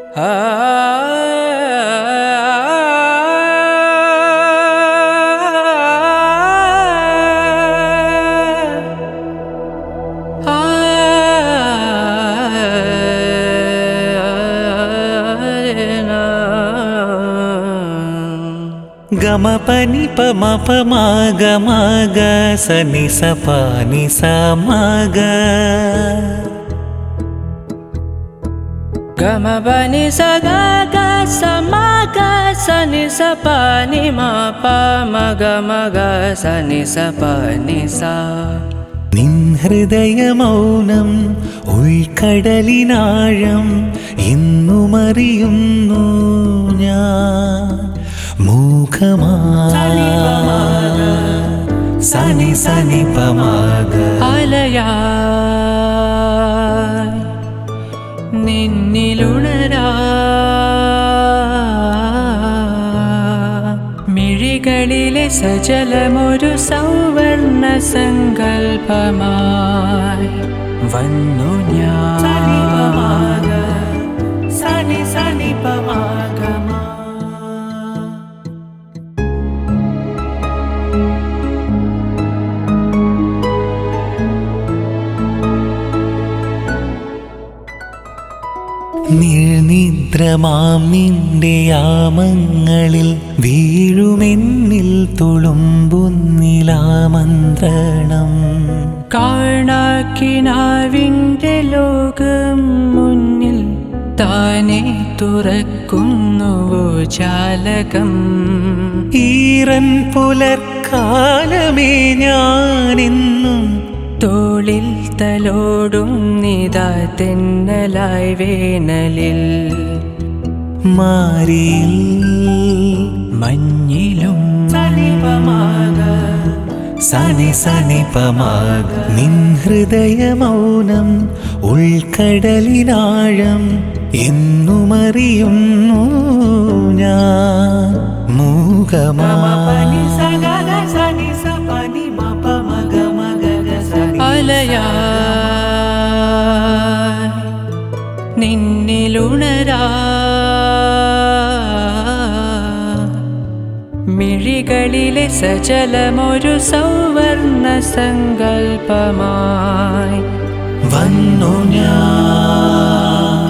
గమ పని పమ పమ గమ గ సని స పని స మ గ గమ పని సగ గ స మ గ స ని స ప ని మ ప మ గ మ గ స ని స ప ని స നിൻ ഹൃദയമൗനം ഉൾക്കടലിനാഴം എന്നുമറിയുന്നു ഞാൻ മൂഖമാ സനി സനി പമാക അലയാ നിന്നിലുണരാ മിഴികളിലെ സജലമൊരു സൗവർണ സങ്കൽപ്പമായി വന്നു ഞാൻ സനി സനി പമാഗമാ നിർനിദ്രമാം നിന്റെ യാമങ്ങളിൽ വീഴുമെന്നിൽ തുളുമ്പുന്നിലാമന്ത്രണം കാണാക്കിനാവിൻ്റെ ലോകം മുന്നിൽ താനെ തുറക്കുന്നുവോ ജാലകം ഈറൻ പുലർക്കാലമേ ഞാനെന്നും തോളിൽ തലോടും നിതാ തെന്നലായി വേനലിൽ മാറിയിൽ മഞ്ഞിലും സനി സനി പമാക നിൻ ഹൃദയമൗനം ഉൾക്കടലിനാഴം എന്നുമറിയുന്നു ഞാൻ മൂകമാ അലയാ നിന്നിലുണരാ മിഴികളിലെ സജലമൊരു സൗവർണ സങ്കൽപ്പമായി വന്നു ഞാൻ